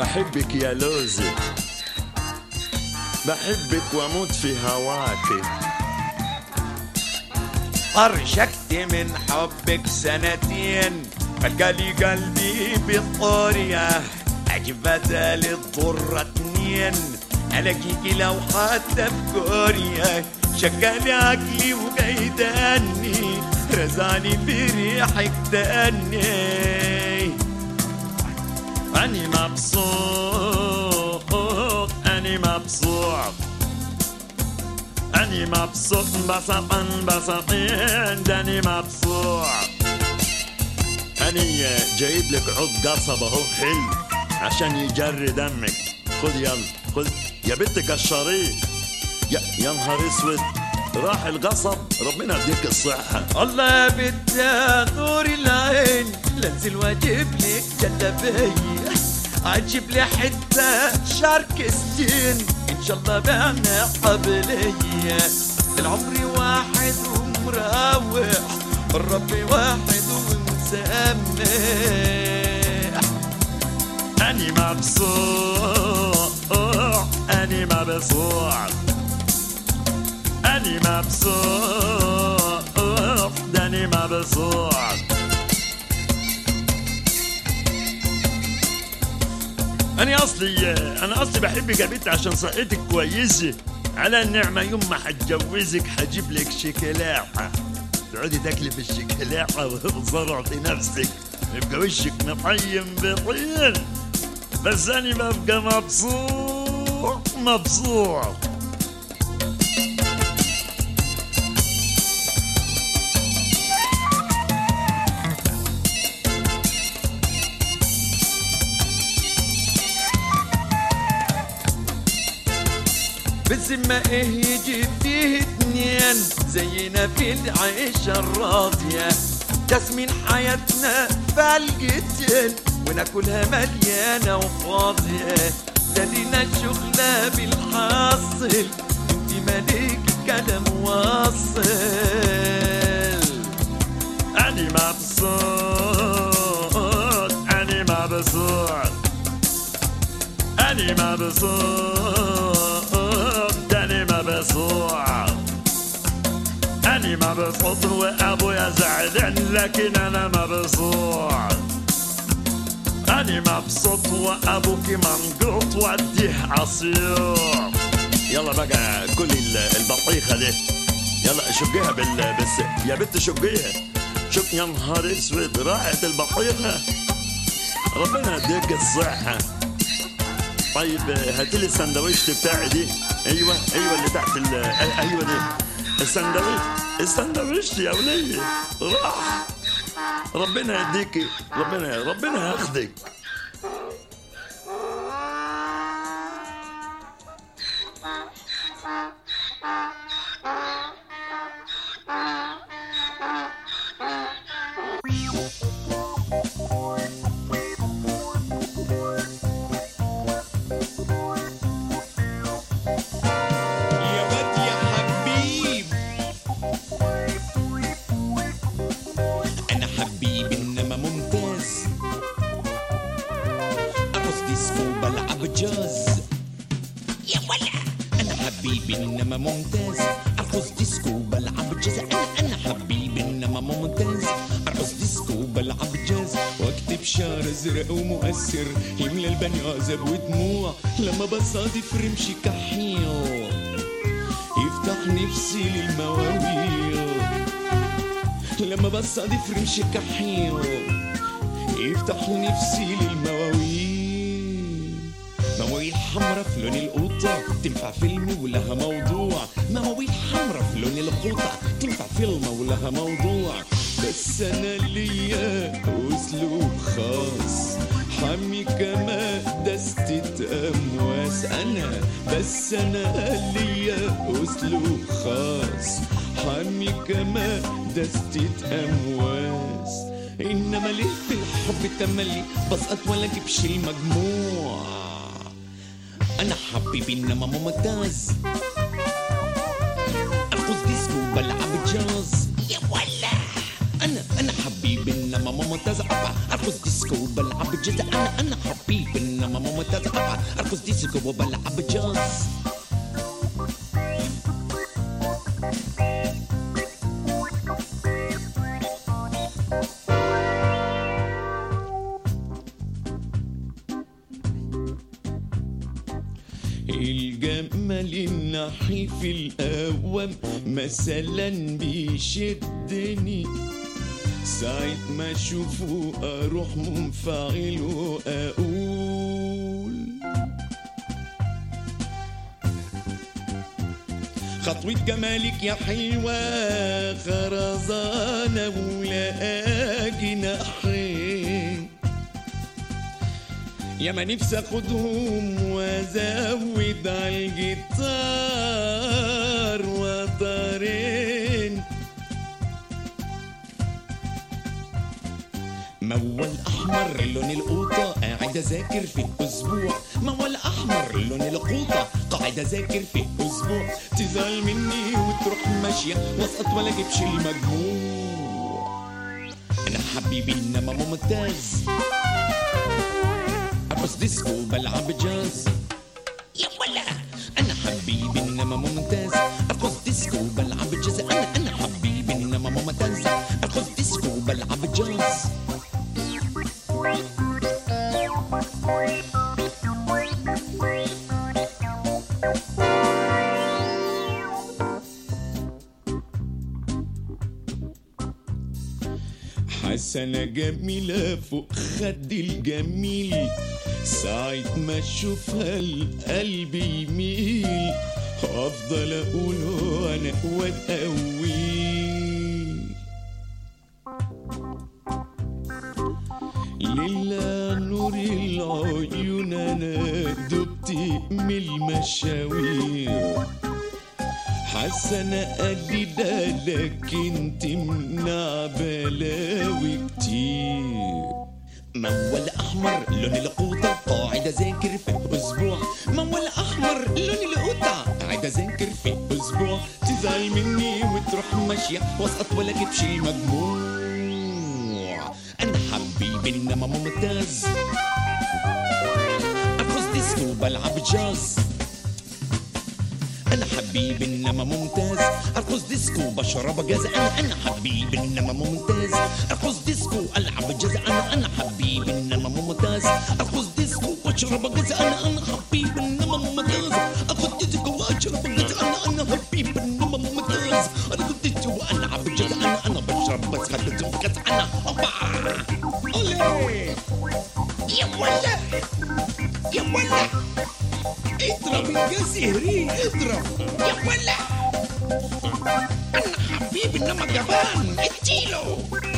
بحبك يا لوزي بحبك واموت في هواك أرشكت من حبك سنتين فلقالي قلبي بالطورية أجيب بدل الضرة اتنين ألاقيكي لو حتى في كوريا شغال عقلي وقيداني رزاني بريحك تاني أني مبسوط أني مبسوط أني مبسوط بسطا بسطين داني مبسوط أني جايب لك عود قصب أهو حلو عشان يجري دمك خد يلا خد يا بنت كشريه يا, يا نهار اسود راح القصب ربنا يديك الصحة الله يا بنت يا نور العين لانزل واجيب لك جلابية عجيب لي حتة شارك ستين ان شاء الله بعنا قبلية العمر واحد ومراوح الرب واحد ومسامح أني مبسوط أني مبسوط أني مبسوط داني مبسوط أنا أصلي أنا أصلي بحبك يا بنت عشان صحتك كويسة على النعمة يوم ما حتجوزك حجيب لك شيكولاحة تقعدي تاكلي في الشيكولاحة وتزرعي نفسك يبقى وشك مطيم بطين بس أنا ببقى مبسوط مبسوط بالذمة ايه يجي فيه اتنين زينا في العيشة الراضية تسمين حياتنا فالقتين وناكلها مليانة وفاضية دلينا الشغلة بالحاصل انت مالك كلام واصل أنا مبسوط أنا مبسوط أنا مبسوط أنا مبسوط أنا مبسوط وأبويا زعلان لكن أنا مبسوط أنا مبسوط وأبوك منقوط وديه عصير يلا بقى كل ال- البطيخة دي يلا شقيها بال بس يا بنت شقيها شوف يا نهار اسود راحت البطيخة ربنا يديك الصحة طيب هاتي لي السندويشت بتاعي دي ايوه ايوه اللي تحت ال ايوه دي السندويشت السندويشت يا ولية راح ربنا يديكي ربنا ربنا ياخدك يا واد يا حبيب انا حبيب انما ممتاز ارقص ديسكو بلعب جاز يا ولا انا حبيب انما ممتاز ارقص ديسكو بلعب جاز انا انا حبيب انما ممتاز ارقص ديسكو بلعب جاز واكتب شعر ازرق ومؤثر يملى البني عذاب ودموع لما بصادف رمشي كحيل يفتح نفسي للمواويل لما بصادف رمش كحيل يفتح نفسي للمواويل مواويل حمرا في لون القوطة تنفع فيلم ولها موضوع مواويل حمرا في لون القوطة تنفع فيلم ولها موضوع بس انا ليا اسلوب خاص حمي كما دستة امواس انا بس انا ليا اسلوب خاص حمي كما دستة امواس انما ليه في الحب تملي بسقط ولا اجيبش المجموع انا حبيبي انما ممتاز ارقص ديسكو بلعب جاز يا ولا انا انا حبيبي انما ممتاز أبا ارقص ديسكو بلعب جاز انا انا حبيبي انما انما ممتاز ابقى ارقص ديسكو وبلعب جاز الجمل النحيف الأوام مثلا بيشدني ساعة ما أشوفه أروح منفعل وأقول خطوة جمالك يا حلوة خرزانة ولا جناحين يا ما نفسي اخدهم وازود على الجيتار وطارين موال احمر لون القوطه قاعد اذاكر في اسبوع موال احمر لون القوطه قاعد اذاكر في اسبوع تزعل مني وتروح ماشيه واسقط ولا اجيبش المجموع انا حبيبي انما ممتاز ارقص ديسكو بلعب جاز يا ولا انا حبيبي انما ممتاز ارقص ديسكو بلعب جاز انا انا حبيبي انما ممتاز ارقص ديسكو بلعب جاز حسنة جميلة فوق خدي الجميل ساعة ما اشوفها القلب يميل افضل اقول وانا واتقوي لله نور العيون انا دبت من المشاوير حسنة قال لي ده لكن تمنع بلاوي كتير موال احمر لون القوطة قاعد اذاكر في اسبوع موال احمر لون القوطة قاعد اذاكر في اسبوع تزعل مني وتروح ماشية واسقط ولا اجيبش المجموع انا حبيبي انما ممتاز ارقص ديسكو بلعب جاز انا حبيبي انما ممتاز ارقص ديسكو بشرب جاز انا انا حبيبي انما ممتاز ارقص ديسكو العب جاز انا انا حبيبي انما ممتاز ارقص ديسكو بشرب جاز انا انا حبيبي انما ممتاز ارقص ديسكو واشرب جاز انا انا حبيبي انما ممتاز ارقص ديسكو والعب جاز انا انا بشرب بس خدت جاز انا اوبا اولي يا ولا يا ولا اضرب يا سهري اضرب يا ولا انا حبيبي انما جبان اديله